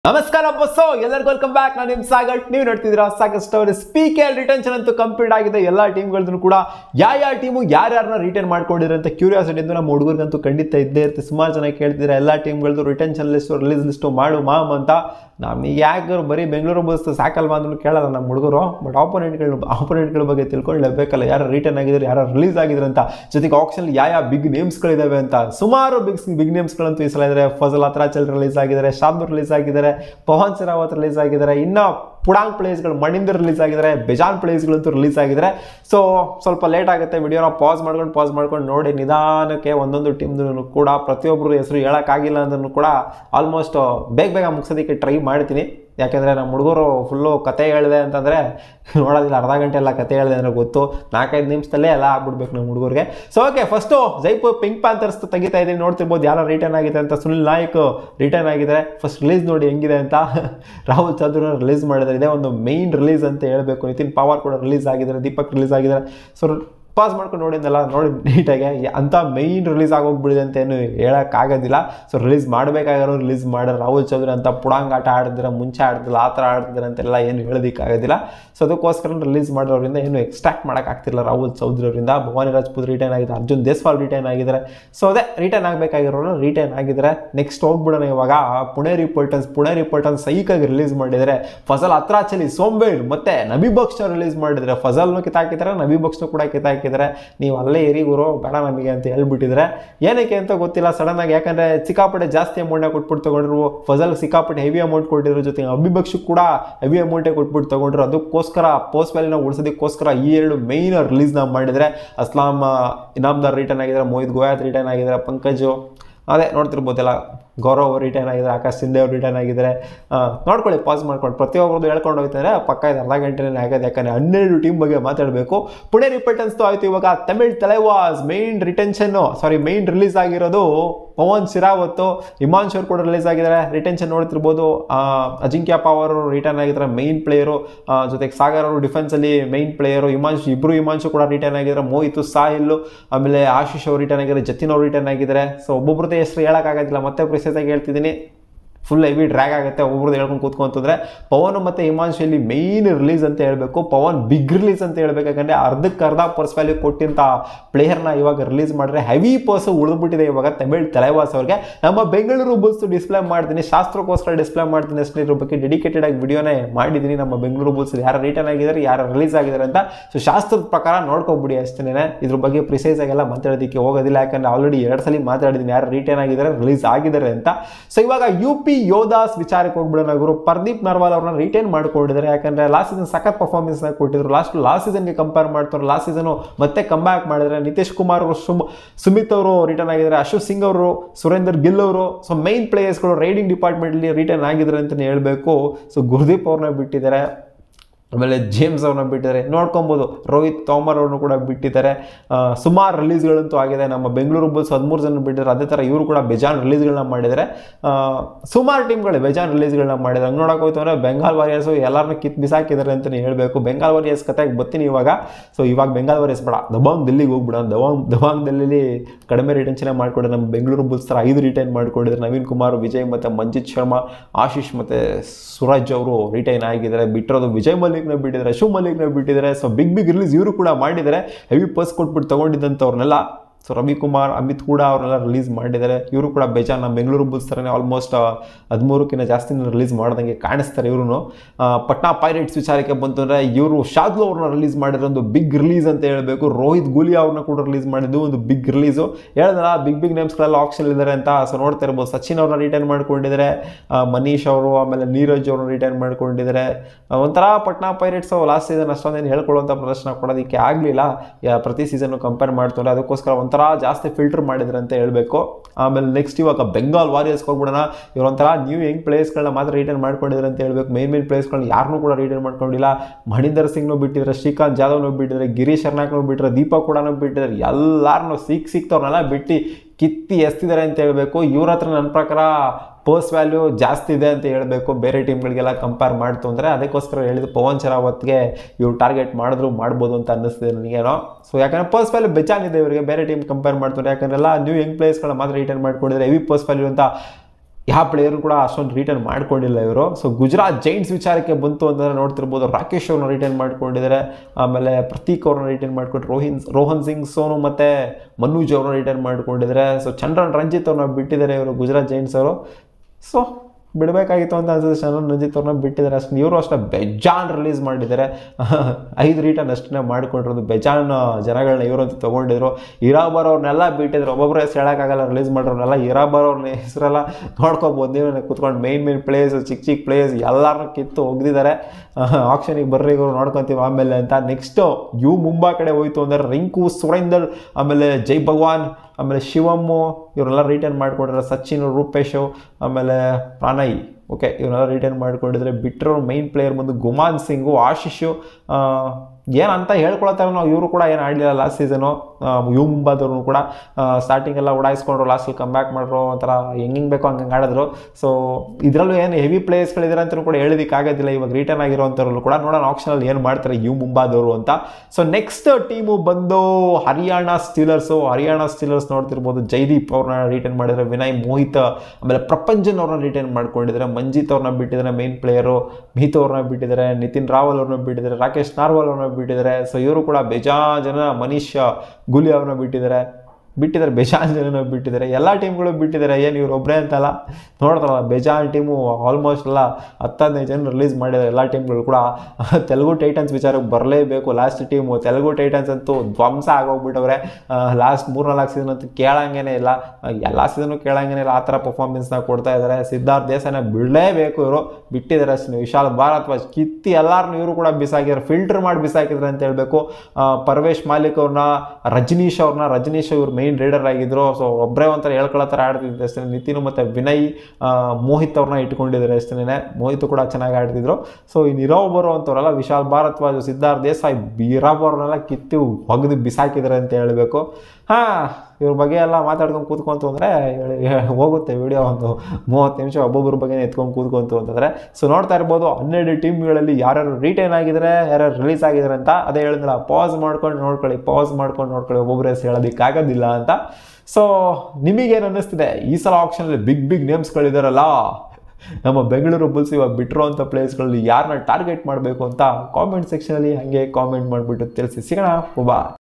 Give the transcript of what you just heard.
ನಮಸ್ಕಾರ ಬಸ್ಸು ಎಲ್ಲರಿಗೂ welcome back ನಾನು ನಿಮ್ ಸಾಗರ್ ನೀವು ನೋಡ್ತಿದ್ದೀರಾ ಸಾಗರ್ ಸ್ಟೋರಿ ಸ್ಪೀಕರ್ ರಿಟರ್ನ್ಷನ್ ಅಂತೂ ಕಂಪ್ಲೀಟ್ ಆಗಿದೆ ಎಲ್ಲ ಟೀಮ್ಗಳದ್ದು ಕೂಡ ಯಾವ ಯಾವ ಟೀಮು ಯಾರ್ಯಾರನ್ನ ರಿಟರ್ನ್ ಮಾಡ್ಕೊಂಡಿದ್ರೆ ಅಂತ ಕ್ಯೂರಿಯಾಸಿಟಿ ಅಂತ ನಮ್ಮ ಹುಡುಗರಿಗಂತೂ ಖಂಡಿತ ಇದ್ದೇ ಇರುತ್ತೆ ಸುಮಾರು ಜನ ಕೇಳ್ತಿದ್ರೆ ಎಲ್ಲ ಟೀಮ್ಗಳದ್ದು ರಿಟರ್ನ್ಷನ್ ಲಿಸ್ಟು ರಿಲೀಸ್ ಲಿಸ್ಟು ಮಾಡು ಮಾಮ್ ಅಂತ ನಮಗೆ ಯಾಕೆ ಬರೀ ಬೆಂಗಳೂರು ಬಸ್ ಸಾಕಲ್ವಾ ಅಂದ್ರೂ ಕೇಳಲ್ಲ ನಮ್ಮ ಹುಡುಗರು ಬಟ್ ಆಪೋನೆಂಟ್ಗಳು ಆಪೋನೆಂಟ್ಗಳ ಬಗ್ಗೆ ತಿಳ್ಕೊಳ್ಳೇಬೇಕಲ್ಲ ಯಾರು ರಿಟರ್ನ್ ಆಗಿದ್ದಾರೆ ಯಾರು ರಿಲೀಸ್ ಆಗಿದ್ದಾರೆ ಅಂತ ಜೊತೆಗೆ ಆಪ್ಷನ್ ಯಾವ ಯಾವ ಬಿಗ್ ನೇಮ್ಸ್ಗಳಿದಾವೆ ಅಂತ ಸುಮಾರು ಬಿಗ್ ಬಿಗ್ ನೇಮ್ಸ್ಗಳಂತೂ ಈ ಸಲ ಇದ್ದಾರೆ ಫಜಲ್ ಅತ್ರಾಚಲ್ ರಿಲೀಸ್ ಆಗಿದ್ದಾರೆ ಶಾಬ್ನೂರ್ ರಿಲೀಸ್ ಆಗಿದ್ದಾರೆ ಪವನ್ ಶರಾವತ್ ರಿಲೀಸ್ ಆಗಿದ್ದಾರೆ ಇನ್ನು ಪುಡಾಂಗ್ ಪ್ಲೇಸ್ಗಳು ಮಣಿಂದರ್ ರಿಲೀಸ್ ಆಗಿದ್ದಾರೆ ಬೇಜಾನ್ ಪ್ಲೇಸ್ಗಳಂತೂ ರಿಲೀಸ್ ಆಗಿದ್ದಾರೆ ಸೊ ಸ್ವಲ್ಪ ಲೇಟ್ ಆಗುತ್ತೆ ವಿಡಿಯೋನ ಪಾಸ್ ಮಾಡ್ಕೊಂಡು ಪಾಸ್ ಮಾಡ್ಕೊಂಡು ನೋಡಿ ನಿಧಾನಕ್ಕೆ ಒಂದೊಂದು ಟೀಮ್ದು ಕೂಡ ಪ್ರತಿಯೊಬ್ಬರು ಹೆಸರು ಹೇಳೋಕ್ಕಾಗಿಲ್ಲ ಅಂದ್ರೂ ಕೂಡ ಆಲ್ಮೋಸ್ಟ್ ಬೇಗ ಬೇಗ ಮುಗಿಸೋದಕ್ಕೆ ಟ್ರೈ ಮಾಡ್ತೀನಿ ಯಾಕೆಂದರೆ ನಮ್ಮ ಹುಡುಗರು ಫುಲ್ಲು ಕತೆ ಹೇಳಿದೆ ಅಂತಂದರೆ ನೋಡೋದಿಲ್ಲ ಅರ್ಧ ಗಂಟೆ ಎಲ್ಲ ಕತೆ ಹೇಳಿದೆ ಅಂದರೆ ಗೊತ್ತು ನಾಲ್ಕೈದು ನಿಮಿಷದಲ್ಲೇ ಎಲ್ಲ ಆಗ್ಬಿಡ್ಬೇಕು ನಮ್ಮ ಹುಡುಗರಿಗೆ so okay first Jaipur pink panthers ತೆಗಿತಾ ಇದ್ದೀನಿ ನೋಡ್ತಿರ್ಬೋದು ಯಾರೋ ರಿಟರ್ನ್ ಆಗಿದೆ ಅಂತ ಸುನಿಲ್ ನಾಯಕ್ ರಿಟರ್ನ್ ಆಗಿದ್ದಾರೆ ಫಸ್ಟ್ ರಿಲೀಸ್ ನೋಡಿ ಹೆಂಗಿದೆ ಅಂತ ರಾಹುಲ್ ಚಂದ್ರ ರಿಲೀಸ್ ಮಾಡಿದ್ದಾರೆ ಇದೇ ಒಂದು ಮೈನ್ ರಿಲೀಸ್ ಅಂತ ಹೇಳಬೇಕು ನಿತಿನ್ ಪವಾರ್ ಕೂಡ ರಿಲೀಸ್ ಆಗಿದ್ದಾರೆ ದೀಪಕ್ ರಿಲೀಸ್ ಆಗಿದ್ದಾರೆ ಸೊ ಪಾಸ್ ಮಾಡ್ಕೊಂಡು ನೋಡಿದ್ನಲ್ಲ ನೋಡಿ ನೀಟಾಗಿ ಅಂಥ ಮೈನ್ ರಿಲೀಸ್ ಆಗೋಗ್ಬಿಡಿದೆ ಅಂತ ಏನು ಹೇಳೋಕ್ಕಾಗೋದಿಲ್ಲ ಸೊ ರಿಲೀಸ್ ಮಾಡಬೇಕಾಗಿರೋ ರಿಲೀಸ್ ಮಾಡ್ಯಾರ ರಾಹುಲ್ ಚೌಧರಿ ಅಂತ ಪುಡಾಂಗ್ ಆಟ ಆಡಿದ್ರೆ ಮುಂಚೆ ಆಡ್ತಿಲ್ಲ ಆ ಥರ ಆಡ್ತಿದ್ದಾರೆ ಅಂತೆಲ್ಲ ಏನು ಹೇಳೋದಕ್ಕಾಗೋದಿಲ್ಲ ಸೊ ಅದಕ್ಕೋಸ್ಕರ ರಿಲೀಸ್ ಮಾಡೋದ್ರಿಂದ ಏನು ಎಕ್ಸ್ಟ್ರಾಕ್ಟ್ ಮಾಡೋಕ್ಕಾಗ್ತಿಲ್ಲ ರಾಹುಲ್ ಚೌಧರಿ ಅವರಿಂದ ಭವಾನಿ ರಾಜ್ಪೂತ್ ರಿಟರ್ನ್ ಆಗಿದೆ ಅರ್ಜುನ್ ದೇಸ್ವಾಲ್ ರಿಟರ್ನ್ ಆಗಿದ್ದಾರೆ ಸೊ ಅದೇ ರಿಟರ್ನ್ ಆಗಬೇಕಾಗಿರೋರು ರಿಟರ್ನ್ ಆಗಿದ್ದಾರೆ ನೆಕ್ಸ್ಟ್ ಹೋಗ್ಬಿಡೋಣ ಇವಾಗ ಪುಣೆ ರಿಪೋರ್ಟನ್ಸ್ ಪುಣೆ ರಿಪೋರ್ಟನ್ಸ್ ಸೈಕಾಗಿ ರಿಲೀಸ್ ಮಾಡಿದರೆ ಫಸಲ್ ಅತ್ರಾಚಲಿ ಸೋಂಬೇರ್ ಮತ್ತೆ ನಬಿ ಬಕ್ಸ್ ರಿಲೀಸ್ ಮಾಡಿದರೆ ಫಸಲ್ನು ಕಿತ್ತಾಕಿದ್ದಾರೆ ನಬಿ ಬಕ್ಸ್ನು ಕೂಡ ಕಿತ್ತಾಕಿದ್ದಾರೆ ನೀವು ಅಲ್ಲೇ ಇರಿ ಗುರು ಬೇಡ ನಮಗೆ ಅಂತ ಹೇಳ್ಬಿಟ್ಟಿದ್ರೆ ಏನಕ್ಕೆ ಅಂತ ಗೊತ್ತಿಲ್ಲ ಸಡನ್ ಆಗಿ ಯಾಕಂದ್ರೆ ಸಿಕ್ಕಾಪಟ್ಟೆ ಜಾಸ್ತಿ ಅಮೌಂಟ್ ಕೊಟ್ಬಿಟ್ಟು ತಗೊಂಡ್ರು ಫಸಲ್ ಸಿಕ್ಕಾಪಟ್ಟೆ ಹೆವಿ ಅಮೌಂಟ್ ಕೊಟ್ಟಿದ್ರು ಜೊತೆಗೆ ಅಭಿಭಕ್ಷು ಕೂಡ ಹೆವಿ ಅಮೌಂಟೇ ಕೊಟ್ಬಿಟ್ಟು ತಗೊಂಡ್ರು ಅದಕ್ಕೋಸ್ಕರ ಪೋಸ್ಟ್ ವ್ಯಾಲಿನ ಉಳಿಸೋದಕ್ಕೋಸ್ಕರ ಈ ಎರಡು ಮೈನ್ ರಿಲೀಸ್ನ ಮಾಡಿದರೆ ಅಸ್ಲಾಂ ಇನಾಮ್ದಾರ್ ರಿಟರ್ನ್ ಆಗಿದ್ದಾರೆ ಮೋಹಿತ್ ಗೋಯಾತ್ ರಿಟರ್ನ್ ಆಗಿದ್ದಾರೆ ಪಂಕಜು ಅದೇ ನೋಡ್ತಿರ್ಬೋದಲ್ಲ ಗೌರವ್ ಅವ್ರು ರಿಟರ್ನ್ ಆಗಿದ್ದಾರೆ ಆಕಾಶ್ ಸಿಂಧೆ ಅವ್ರು ರಿಟರ್ನ್ ಆಗಿದ್ದಾರೆ ಆ, ನೋಡ್ಕೊಳ್ಳಿ ಪಾಸ್ ಮಾಡ್ಕೊಂಡು ಪ್ರತಿಯೊಬ್ಬರದ್ದು ಹೇಳ್ಕೊಂಡು ಹೋಗ್ತಾರೆ ಪಕ್ಕ ಇದು ಅರ್ಧ ಗಂಟೆನೇ ಆಗೋದು ಯಾಕಂದರೆ ಹನ್ನೆರಡು ಟೀಮ್ ಬಗ್ಗೆ ಮಾತಾಡಬೇಕು ಪುಣೆ ರಿಪರ್ಟನ್ಸ್ತು ಆಯಿತು ಇವಾಗ ತಮಿಳ್ ತಲೆವಾಸ್ ಮೈನ್ ರಿಟೆನ್ಷನ್ನು ಸಾರಿ ಮೈನ್ ರಿಲೀಸ್ ಆಗಿರೋದು ಪವನ್ ಶಿರಾವತ್ತು ಹಿಮಾಂಶ್ ಅವ್ರು ಕೂಡ ರಿಲೀಸ್ ಆಗಿದ್ದಾರೆ ರಿಟೆನ್ಷನ್ ನೋಡ್ತಿರ್ಬೋದು ಆ, ಅಜಿಂಕ್ಯ ಪವರ್ ಅವರು ರಿಟರ್ನ್ ಆಗಿದ್ದಾರೆ ಮೈನ್ ಪ್ಲೇಯರು ಜೊತೆಗೆ ಸಾಗರ್ ಅವರು ಡಿಫೆನ್ಸಲ್ಲಿ ಮೈನ್ ಪ್ಲೇಯರು ಹಿಮಾಂಶ್ ಇಬ್ಬರು ಹಿಮಾಂಶು ಕೂಡ ರಿಟರ್ನ್ ಆಗಿದ್ದಾರೆ ಮೋಹಿತ್ ಸಾಹಿಲ್ ಆಮೇಲೆ ಆಶೀಶ್ ಅವರು ರಿಟರ್ನ್ ಆಗಿದ್ದಾರೆ ಜತಿನ್ ಅವರು ರಿಟರ್ನ್ ಆಗಿದ್ದಾರೆ ಸೊ ಒಬ್ಬೊಬ್ರದ್ದು ಹೆಸರು ಹೇಳೋಕ್ಕಾಗೋದಿಲ್ಲ ಮತ್ತೆ ಪ್ರಿಸೈಸ್ ಆಗಿ ಹೇಳ್ತಿದ್ದೀನಿ ಫುಲ್ ಹೆವಿ ಡ್ರ್ಯಾಗ್ ಆಗುತ್ತೆ ಒಬ್ಬರದ್ದು ಹೇಳ್ಕೊಂಡು ಕೂತ್ಕೊಂತಂದ್ರೆ ಪವನ್ ಮತ್ತು ಹಿಮಾಂಶು ಇಲ್ಲಿ ಮೈನ್ ರಿಲೀಸ್ ಅಂತ ಹೇಳಬೇಕು ಪವನ್ ಬಿಗ್ ರಿಲೀಸ್ ಅಂತ ಹೇಳ್ಬೇಕು ಯಾಕಂದರೆ ಅರ್ಧಕ್ಕೆ ಅರ್ಧ ಪರ್ಸ್ ವ್ಯಾಲ್ಯೂ ಕೊಟ್ಟಿಂತ ಪ್ಲೇಯರ್ನ ಇವಾಗ ರಿಲೀಸ್ ಮಾಡಿದ್ರೆ ಹೆವಿ ಪರ್ಸ್ ಉಳಿದ್ಬಿಟ್ಟಿದೆ ಇವಾಗ ತಮಿಳ್ ತಲೆವಾಸ್ ಅವ್ರಿಗೆ ನಮ್ಮ ಬೆಂಗಳೂರು ಬುಲ್ಸ್ ಡಿಸ್ಪ್ಲೇ ಮಾಡ್ತೀನಿ ಶಾಸ್ತ್ರಕ್ಕೋಸ್ಕರ ಡಿಸ್ಪ್ಲೇ ಮಾಡ್ತೀನಿ ಅಷ್ಟೇ ಇದ್ರ ಬಗ್ಗೆ ಡೆಡಿಕೇಟೆಡ್ ಆಗಿ ವಿಡಿಯೋನೇ ಮಾಡಿದ್ದೀನಿ ನಮ್ಮ ಬೆಂಗಳೂರು ಬುಲ್ಸ್ ಯಾರು ರಿಟರ್ನ್ ಆಗಿದ್ದಾರೆ ಯಾರು ರಿಲೀಸ್ ಆಗಿದ್ದಾರೆ ಅಂತ ಸೊ ಶಾಸ್ತ್ರದ ಪ್ರಕಾರ ನೋಡ್ಕೊಬಿಡಿ ಅಷ್ಟೇ ಇದ್ರ ಬಗ್ಗೆ ಪ್ರಿಸೈಸ್ ಆಗೆಲ್ಲ ಮಾತಾಡೋದಕ್ಕೆ ಹೋಗೋದಿಲ್ಲ ಯಾಕಂದ್ರೆ ಆಲ್ರೆಡಿ ಎರಡು ಸಲ ಮಾತಾಡಿದ್ದೀನಿ ಯಾರು ರಿಟರ್ನ್ ಆಗಿದ್ದಾರೆ ರಿಲೀಸ್ ಆಗಿದ್ದಾರೆ ಅಂತ ಸೊ ಇವಾಗ ಯು ಪಿ ಯೋಧಾಸ್ ವಿಚಾರಕ್ಕೆ ಹೋಗ್ಬಿಡೋಣ ಗುರು ಪ್ರದೀಪ್ ನರ್ವಾಲ್ ಅವ್ರನ್ನ ರಿಟೈನ್ ಮಾಡ್ಕೊಂಡಿದ್ದಾರೆ ಯಾಕಂದ್ರೆ ಲಾಸ್ಟ್ ಸೀಸನ್ ಸಖತ್ ಪರ್ಫಾರ್ಮೆನ್ಸ್ ಕೊಟ್ಟಿದ್ರು ಲಾಸ್ಟ್ ಲಾಸ್ಟ್ ಸೀಸನ್ಗೆ ಕಂಪೇರ್ ಮಾಡ್ತಾರೆ ಲಾಸ್ಟ್ ಸೀಸನ್ ಮತ್ತೆ ಕಮ್ ಬ್ಯಾಕ್ ಮಾಡಿದ್ರೆ ನಿತೀಶ್ ಕುಮಾರ್ ಅವರು ಸುಮ್ ಸುಮಿತ್ ಅವರು ರಿಟರ್ನ್ ಆಗಿದ್ದಾರೆ ಅಶೋಕ್ ಸಿಂಗ್ ಅವರು ಸುರೇಂದರ್ ಗಿಲ್ ಅವರು ಸೊ ಮೈನ್ ಪ್ಲೇಯರ್ಸ್ಗಳು ರೈಡಿಂಗ್ ಡಿಪಾರ್ಟ್ಮೆಂಟಲ್ಲಿ ರಿಟರ್ನ್ ಆಗಿದ್ದಾರೆ ಅಂತಲೇ ಹೇಳಬೇಕು ಸೊ ಗುರ್ದೀಪ್ ಅವ್ರನ್ನ ಬಿಟ್ಟಿದ್ದಾರೆ ಆಮೇಲೆ ಜೇಮ್ಸ್ ಅವ್ರನ್ನ ಬಿಟ್ಟಿದ್ದಾರೆ ನೋಡ್ಕೊಬೋದು ರೋಹಿತ್ ತೋಮರ್ ಅವ್ರನ್ನು ಕೂಡ ಬಿಟ್ಟಿದ್ದಾರೆ ಆ, ಸುಮಾರು ರಿಲೀಸ್ಗಳಂತೂ ಆಗಿದೆ ನಮ್ಮ ಬೆಂಗಳೂರು ಬುಲ್ಸ್ ಹದಿಮೂರು ಜನ ಬಿಟ್ಟಿದ್ದಾರೆ ಅದೇ ಥರ ಇವರು ಕೂಡ ಬೇಜಾನ್ ರಿಲೀಸ್ಗಳನ್ನ ಮಾಡಿದ್ದಾರೆ ಆ, ಸುಮಾರು ಟೀಮ್ಗಳು ಬೇಜಾನ್ ರಿಲೀಸ್ಗಳನ್ನ ಮಾಡಿದ್ದಾರೆ ಹಂಗೆ ನೋಡೋಕೆ ಹೋಯ್ತು ಅಂದರೆ ಬೆಂಗಾಲ್ ವಾರಿಯರ್ಸು ಎಲ್ಲರನ್ನೂ ಕಿತ್ ಬಿಸಾಕಿದ್ದಾರೆ ಅಂತಲೇ ಹೇಳಬೇಕು ಬೆಂಗಾಲ್ ವಾರಿಯರ್ಸ್ ಕತೆಗೆ ಬರ್ತೀನಿ ಇವಾಗ ಸೊ ಇವಾಗ ಬೆಂಗಾಲ್ ವಾರಿಯರ್ಸ್ ಬೇಡ ದಬಾಂಗ್ ದಿಲ್ಲಿಗೆ ಹೋಗ್ಬಿಡ ದವಾಂಗ್ ದವಾಂಗ್ ದಿಲ್ಲಿಲಿ ಕಡಿಮೆ ರಿಟೆನ್ಷನ್ ಮಾಡಿಕೊಡ್ರೆ ನಮ್ಮ ಬೆಂಗಳೂರು ಬುಲ್ಸ್ ಥರ ಐದು ರಿಟೈನ್ ಮಾಡಿಕೊಂಡಿದ್ದಾರೆ ನವೀನ್ ಕುಮಾರ್ ವಿಜಯ್ ಮತ್ತು ಮಂಜಿತ್ ಶರ್ಮಾ ಆಶೀಶ್ ಮತ್ತು ಸುರಾಜ್ ಅವರು ರಿಟೈನ್ ಆಗಿದ್ದಾರೆ ಬಿಟ್ಟಿರೋದು ವಿಜಯ್ ಮಲ್ಲಿಕ್ನ ಬಿಟ್ಟಿದ್ದಾರೆ ಶಿವ್ ಮಲ್ಲಿಕ್ನ ಬಿಟ್ಟಿದ್ದಾರೆ ಸೊ ಬಿಗ್ ಬಿಗ್ ರಿಲೀಸ್ ಇವರು ಕೂಡ ಮಾಡಿದ್ದಾರೆ ಹೆವಿ ಪರ್ಸ್ ಕೊಟ್ಬಿಟ್ಟು ತೊಗೊಂಡಿದ್ದಂಥವ್ರನ್ನೆಲ್ಲ ಸೊ ರವಿಕುಮಾರ್ ಅಮಿತ್ ಕೂಡ ಅವ್ರನ್ನೆಲ್ಲ ರಿಲೀಸ್ ಮಾಡಿದ್ದಾರೆ ಇವರು ಕೂಡ ಬೇಜಾನ್ ನಮ್ಮ ಬೆಂಗಳೂರು ಬುಲ್ಸ್ ಥರನೇ ಆಲ್ಮೋಸ್ಟ್ ಹದಿಮೂರಕ್ಕಿಂತ ಜಾಸ್ತಿ ರಿಲೀಸ್ ಮಾಡ್ದಂಗೆ ಕಾಣಿಸ್ತಾರೆ ಇವರು ಪಟ್ನಾ ಪೈರೇಟ್ಸ್ ವಿಚಾರಕ್ಕೆ ಬಂತು ಅಂದರೆ ಇವರು ಶಾದ್ಲು ಅವ್ರನ್ನ ರಿಲೀಸ್ ಮಾಡಿರೋ ಒಂದು ಬಿಗ್ ರಿಲೀಸ್ ಅಂತ ಹೇಳಬೇಕು ರೋಹಿತ್ ಗುಲಿ ಅವ್ರನ್ನ ಕೂಡ ರಿಲೀಸ್ ಮಾಡಿದ್ದು ಒಂದು ಬಿಗ್ ರಿಲೀಸು ಹೇಳಿದ್ರಲ್ಲ ಬಿಗ್ ಬಿಗ್ ನೇಮ್ಸ್ಗಳೆಲ್ಲ ಆಪ್ಷನ್ ಇದ್ದಾರೆ ಅಂತ ಸೊ ನೋಡ್ತಾ ಇರ್ಬೋದು ಸಚಿನ್ ಅವ್ರನ್ನ ರಿಟರ್ನ್ ಮಾಡ್ಕೊಂಡಿದ್ದಾರೆ ಆ, ಮನೀಶ್ ಅವರು ಆಮೇಲೆ ನೀರಜ್ ಅವ್ರನ್ನ ರಿಟರ್ನ್ ಮಾಡ್ಕೊಂಡಿದ್ದಾರೆ ಆ, ಒಂಥರ ಪಟ್ನಾ ಪೈರೇಟ್ಸ್ ಲಾಸ್ಟ್ ಸೀಸನ್ ಅಷ್ಟೊಂದೇನು ಹೇಳ್ಕೊಳ್ಳುವಂಥ ಪ್ರದರ್ಶನ ಕೊಡೋದಕ್ಕೆ ಆಗಲಿಲ್ಲ ಪ್ರತಿ ಸೀಸನ್ನು ಕಂಪೇರ್ ಮಾಡ್ತಾರೆ ಅದಕ್ಕೋಸ್ಕರ ಒಂಥರ ಜಾಸ್ತಿ ಫಿಲ್ಟರ್ ಮಾಡಿದ್ರು ಅಂತ ಹೇಳಬೇಕು ಆಮೇಲೆ ನೆಕ್ಸ್ಟ್ ಇವಾಗ ಬೆಂಗಾಲ್ ವಾರಿಯರ್ಸ್ಗೆ ಹೋಗ್ಬಿಡೋಣ ಇವ್ರು ಒಂಥರ ನ್ಯೂ ಯಂಗ್ ಪ್ಲೇಯರ್ಸ್ಗಳನ್ನ ಮಾತ್ರ ರಿಟರ್ನ್ ಮಾಡ್ಕೊಂಡಿದ್ದಾರೆ ಅಂತ ಹೇಳ್ಬೇಕು ಮೇನ್ ಮೇನ್ ಪ್ಲೇಯರ್ಸ್ಗಳನ್ನ ಯಾರನ್ನೂ ಕೂಡ ರಿಟರ್ನ್ ಮಾಡ್ಕೊಂಡಿಲ್ಲ ಮಣಿಂದರ್ ಸಿಂಗ್ನು ಬಿಟ್ಟಿದ್ದಾರೆ ಶ್ರೀಕಾಂತ್ ಜಾಧವ್ನು ಬಿಟ್ಟಿದ್ದಾರೆ ಗಿರೀಶ್ ಶರ್ನಾಕ್ನು ಬಿಟ್ಟಿದ್ದಾರೆ ದೀಪಕ್ ಕೂಡ ಬಿಟ್ಟಿದ್ದಾರೆ ಎಲ್ಲಾರನ್ನೂ ಸಿಕ್ ಸಿಕ್ತವ್ರನ್ನೆಲ್ಲ ಬಿಟ್ಟು ಕಿತ್ತಿ ಎಸ್ತಿದ್ದಾರೆ ಅಂತ ಹೇಳಬೇಕು ಇವ್ರ ಹತ್ರ ನನ್ನ ಪ್ರಕಾರ ಪರ್ಸ್ ವ್ಯಾಲ್ಯೂ ಜಾಸ್ತಿ ಇದೆ ಅಂತ ಹೇಳಬೇಕು ಬೇರೆ ಟೀಮ್ಗಳಿಗೆಲ್ಲ ಕಂಪೇರ್ ಮಾಡ್ತು ಅಂದರೆ ಅದಕ್ಕೋಸ್ಕರ ಹೇಳಿದ್ದು ಪವನ್ ಶರಾವತ್ಗೆ ಇವ್ರು ಟಾರ್ಗೆಟ್ ಮಾಡಿದ್ರು ಮಾಡ್ಬೋದು ಅಂತ ಅನ್ನಿಸ್ತಿದೆ ನನಗೇನೋ ಸೊ ಯಾಕಂದರೆ ಪರ್ಸ್ ವ್ಯಾಲ್ಯೂ ಬೆಚಾನಿದೆ ಇವರಿಗೆ ಬೇರೆ ಟೀಮ್ ಕಂಪೇರ್ ಮಾಡ್ತಾರೆ ಯಾಕಂದ್ರೆ ಎಲ್ಲ ನ್ಯೂ ಯಂಗ್ ಪ್ಲೇಯರ್ಸ್ಗಳನ್ನ ಮಾತ್ರ ರಿಟರ್ನ್ ಮಾಡ್ಕೊಂಡಿದ್ದಾರೆ ಹೆವಿ ಪರ್ಸ್ ವ್ಯಾಲ್ಯೂ ಅಂತ ಯಾವ ಪ್ಲೇಯರ್ ಕೂಡ ಅಷ್ಟೊಂದು ರಿಟರ್ನ್ ಮಾಡ್ಕೊಂಡಿಲ್ಲ ಇವರು ಸೊ ಗುಜರಾತ್ ಜೈಂಟ್ಸ್ ವಿಚಾರಕ್ಕೆ ಬಂತು ಅಂತಂದ್ರೆ ನೋಡ್ತಿರ್ಬೋದು ರಾಕೇಶ್ ಅವ್ರನ್ನ ರಿಟರ್ನ್ ಮಾಡ್ಕೊಂಡಿದ್ದಾರೆ ಆಮೇಲೆ ಪ್ರತೀಕ್ ಅವ್ರನ್ನ ರಿಟರ್ನ್ ಮಾಡ್ಕೊಂಡು ರೋಹಿನ್ ರೋಹನ್ ಸಿಂಗ್ ಸೋನು ಮತ್ತು ಮನೋಜ್ ಅವ್ರನ್ನ ರಿಟರ್ನ್ ಮಾಡ್ಕೊಂಡಿದ್ದಾರೆ ಸೊ ಚಂದ್ರನ್ ರಂಜಿತ್ ಅವ್ರನ್ನ ಬಿಟ್ಟಿದ್ದಾರೆ ಇವರು ಗುಜರಾತ್ ಜೈಂಟ್ಸ್ ಅವರು ಸೊ ಬಿಡಬೇಕಾಗಿತ್ತು ಅಂತ ಅನ್ಸುತ್ತೆ ಚಂದ್ರನ್ ರಂಜಿತ್ ಅವ್ರನ್ನ ಬಿಟ್ಟಿದ್ದಾರೆ ಅಷ್ಟು ಇವರು ಅಷ್ಟೇ ಬೆಜಾನ್ ರಿಲೀಸ್ ಮಾಡಿದ್ದಾರೆ ಐದು ರಿಟರ್ನ್ ಅಷ್ಟೇ ಮಾಡ್ಕೊಂಡಿರೋದು ಬೆಜಾನ್ ಜನಗಳನ್ನ ಇವರಂತೂ ತೊಗೊಂಡಿದ್ರು ಇರಾಬರ್ ಅವ್ರನ್ನೆಲ್ಲ ಬಿಟ್ಟಿದ್ರು ಒಬ್ಬೊಬ್ಬರ ಹೆಸರು ಹೇಳೋಕ್ಕಾಗಲ್ಲ ರಿಲೀಸ್ ಮಾಡಿರೋನೆಲ್ಲ ಇರಾಬರ್ ಅವ್ರನ್ನ ಹೆಸರೆಲ್ಲ ನೋಡ್ಕೋಬೋದು ನೀವು ಕುತ್ಕೊಂಡು ಮೈನ್ ಮೈನ್ ಪ್ಲೇಸ್ ಚಿಕ್ಕ ಚಿಕ್ಕ ಪ್ಲೇಸ್ ಎಲ್ಲರನ್ನೂ ಕಿತ್ತು ಒಗ್ದಿದ್ದಾರೆ ಆಪ್ಷನಿಗೆ ಬರ್ರಿ ಇವರು ನೋಡ್ಕೊತೀವಿ ಆಮೇಲೆ ಅಂತ ನೆಕ್ಸ್ಟು ಯು ಮುಂಬಾ ಕಡೆ ಹೋಯ್ತು ಅಂದರೆ ರಿಂಕು ಸುರೇಂದರ್ ಆಮೇಲೆ ಜೈ ಭಗವಾನ್ ಆಮೇಲೆ ಶಿವಮ್ಮು ಇವರೆಲ್ಲ ರಿಟರ್ನ್ ಮಾಡ್ಕೊಂಡಿದ್ದಾರೆ ಸಚಿನ್ ರೂಪೇಶು ಆಮೇಲೆ ಪ್ರಣಯ್ ಓಕೆ ಇವರೆಲ್ಲ ರಿಟರ್ನ್ ಮಾಡ್ಕೊಂಡಿದ್ರೆ ಬಿಟ್ಟರು ಮೈನ್ ಪ್ಲೇಯರ್ ಬಂದು ಗುಮಾನ್ ಸಿಂಗು ಆಶಿಷು ಏನಂತ ಹೇಳ್ಕೊಳತ್ತಾರೆ ನಾವು ಇವರು ಕೂಡ ಏನು ಆಡಲಿಲ್ಲ ಲಾಸ್ಟ್ ಸೀಸನು ಯು ಮುಂಬಾದವ್ರು ಕೂಡ ಸ್ಟಾರ್ಟಿಂಗ್ ಎಲ್ಲ ಉಡಾಯಿಸ್ಕೊಂಡ್ರು ಲಾಸ್ಟಲ್ಲಿ ಕಮ್ ಬ್ಯಾಕ್ ಮಾಡ್ರು ಒಂಥರ ಹೆಂಗೆ ಹೆಂಗೆ ಬೇಕೋ ಹಂಗೆ ಆಡಿದ್ರು ಸೊ ಇದರಲ್ಲೂ ಏನು ಹೆವಿ ಪ್ಲೇಯರ್ಸ್ಗಳಿದ್ದಾರೆ ಅಂತ ಕೂಡ ಹೇಳೋದಕ್ಕಾಗೋದಿಲ್ಲ ಇವಾಗ ರಿಟರ್ನ್ ಆಗಿರೋಂಥವ್ರು ಕೂಡ ನೋಡೋಣ ಆಪ್ಷನಲ್ಲಿ ಏನು ಮಾಡ್ತಾರೆ ಯು ಮುಂಬಾದವರು ಅಂತ ಸೊ ನೆಕ್ಸ್ಟ್ ಟೀಮು ಬಂದು ಹರಿಯಾಣ ಸ್ಟೀಲರ್ಸು ಹರಿಯಾಣ ಸ್ಟೀಲರ್ಸ್ ನೋಡ್ತಿರ್ಬೋದು ಜೈದೀಪ್ ಅವ್ರನ್ನ ರಿಟರ್ನ್ ಮಾಡಿದರೆ ವಿನಯ್ ಮೋಹಿತ್ ಆಮೇಲೆ ಪ್ರಪಂಚನ್ ಅವ್ರನ್ನ ರಿಟರ್ನ್ ಮಾಡ್ಕೊಂಡಿದ್ದಾರೆ ಮಂಜಿತ್ ಅವ್ರನ್ನ ಬಿಟ್ಟಿದ್ದಾರೆ ಮೈನ್ ಪ್ಲೇಯರು ಮಿಹಿತ್ ಅವ್ರನ್ನ ಬಿಟ್ಟಿದ್ದಾರೆ ನಿತಿನ್ ರಾವಲ್ ಅವ್ರನ್ನ ಬಿಟ್ಟಿದ್ದಾರೆ ರಾಕೇಶ್ ನಾರ್ವಾಲ್ ಅವ್ರನ್ನ ಬಿಟ್ಟಿದ್ದಾರೆ ಸೊ ಇವರು ಕೂಡ ಬೇಜಾ ಜನ ಮನೀಶ್ ಗುಲಿ ಅವ್ರನ್ನ ಬಿಟ್ಟಿದ್ದಾರೆ ಬಿಟ್ಟಿದ್ದಾರೆ ಬೇಜಾನ್ ಜನ ಬಿಟ್ಟಿದ್ದಾರೆ ಎಲ್ಲ ಟೀಮ್ಗಳು ಬಿಟ್ಟಿದ್ದಾರೆ ಏನು ಇವ್ರು ಒಬ್ಬರೇ ಅಂತಲ್ಲ ನೋಡ್ತಾರಲ್ಲ ಬೇಜಾನ್ ಟೀಮು ಆಲ್ಮೋಸ್ಟ್ ಎಲ್ಲ ಹತ್ತು ಹದಿನೈದು ಜನ ರಿಲೀಸ್ ಮಾಡಿದ್ದಾರೆ ಎಲ್ಲ ಟೀಮ್ಗಳು ಕೂಡ ತೆಲುಗು ಟೈಟನ್ಸ್ ವಿಚಾರಕ್ಕೆ ಬರಲೇಬೇಕು ಲಾಸ್ಟ್ ಟೀಮು ತೆಲುಗು ಟೈಟನ್ಸ್ ಅಂತೂ ಧ್ವಂಸ ಆಗೋಗ್ಬಿಟ್ಟವ್ರೆ ಲಾಸ್ಟ್ ಮೂರ್ನಾಲ್ಕು ಸೀಸನ್ ಅಂತೂ ಕೇಳಂಗೇನೆ ಇಲ್ಲ ಎಲ್ಲ ಸೀಸನು ಕೇಳಂಗೇನೆ ಇಲ್ಲ ಆ ಥರ ಪರ್ಫಾರ್ಮೆನ್ಸ್ನ ಕೊಡ್ತಾ ಇದ್ದಾರೆ ಸಿದ್ಧಾರ್ಥ್ ದೇಸಾಯಿನ ಬಿಡಲೇಬೇಕು ಇವರು ಬಿಟ್ಟಿದ್ದಾರೆ ಅಷ್ಟೇ ವಿಶಾಲ್ ಭಾರದ್ವಾಜ್ ಕಿತ್ತಿ ಎಲ್ಲಾರನ್ನೂ ಇವರು ಕೂಡ ಬಿಸಾಕಿದ್ದಾರೆ ಫಿಲ್ಟರ್ ಮಾಡಿ ಬಿಸಾಕಿದ್ದಾರೆ ಅಂತ ಹೇಳಬೇಕು ಪರ್ವೇಶ್ ಮಾಲಿಕ್ ಅವ್ರನ್ನ ರಜನೀಶ್ ಅವ್ರನ್ನ ರಜನೀಶ್ ಇವ್ರು ಮೈನ್ ರೈಡರ್ ಆಗಿದ್ರು ಸೊ ಒಬ್ಬರೇ ಒಂಥರ ಹೇಳ್ಕೊಳ್ಳೋ ಥರ ಆಡ್ತಿದ್ರು ಅಷ್ಟೇ ನಿತಿನ್ ಮತ್ತು ವಿನಯ್ ಮೋಹಿತ್ ಅವ್ರನ್ನ ಇಟ್ಕೊಂಡಿದ್ದಾರೆ ಅಷ್ಟೇ ಮೋಹಿತ್ ಕೂಡ ಚೆನ್ನಾಗಿ ಆಡ್ತಿದ್ರು ಸೊ ಇನ್ನು ಇರೋಬ್ಬರು ಅಂತವ್ರಲ್ಲ ವಿಶಾಲ್ ಭಾರದ್ವಾಜ್ ಸಿದ್ಧಾರ್ಥ್ ದೇಸಾಯಿ ಬೀರಾಬವ್ರನ್ನೆಲ್ಲ ಕಿತ್ತಿ ಒಗೆದು ಬಿಸಾಕಿದ್ದಾರೆ ಅಂತ ಹೇಳಬೇಕು ಹಾಂ ಇವ್ರ ಬಗ್ಗೆ ಎಲ್ಲ ಮಾತಾಡ್ಕೊಂಡು ಕೂತ್ಕೊಂತು ಅಂದರೆ ಹೋಗುತ್ತೆ ವಿಡಿಯೋ ಒಂದು ಮೂವತ್ತು ನಿಮಿಷ ಒಬ್ಬೊಬ್ಬರ ಬಗ್ಗೆ ಎತ್ಕೊಂಡು ಕೂತ್ಕೊಂತು ಅಂತಂದರೆ ಸೊ ನೋಡ್ತಾ ಇರ್ಬೋದು ಹನ್ನೆರಡು ಟೀಮ್ಗಳಲ್ಲಿ ಯಾರ್ಯಾರು ರಿಟೈನ್ ಆಗಿದ್ದಾರೆ ಯಾರ್ಯಾರು ರಿಲೀಸ್ ಆಗಿದ್ದಾರೆ ಅಂತ ಅದೇ ಹೇಳಿದ್ನಲ್ಲ ಪಾಸ್ ಮಾಡ್ಕೊಂಡು ನೋಡ್ಕೊಳ್ಳಿ ಪಾಸ್ ಮಾಡ್ಕೊಂಡು ನೋಡ್ಕೊಳ್ಳಿ ಒಬ್ಬೊಬ್ಬರ ಹೆಸರು ಹೇಳೋದಕ್ಕಾಗೋದಿಲ್ಲ ಅಂತ ಸೊ ನಿಮಗೇನು ಅನ್ನಿಸ್ತಿದೆ ಈ ಸಲ ಆಪ್ಷನಲ್ಲಿ ಬಿಗ್ ಬಿಗ್ ನೇಮ್ಸ್ಗಳಿದಾರಲ್ಲ ನಮ್ಮ ಬೆಂಗಳೂರು ಬುಲ್ಸ್ ಇವಾಗ ಬಿಟ್ಟಿರೋ ಅಂಥ ಪ್ಲೇಸ್ಗಳಲ್ಲಿ ಯಾರನ್ನ ಟಾರ್ಗೆಟ್ ಮಾಡಬೇಕು ಅಂತ ಕಾಮೆಂಟ್ ಸೆಕ್ಷನಲ್ಲಿ ಹಾಗೆ ಕಾಮೆಂಟ್ ಮಾಡಿಬಿಟ್ಟು ತಿಳಿಸಿ ಸಿಗೋಣ ಒಬ್ಬ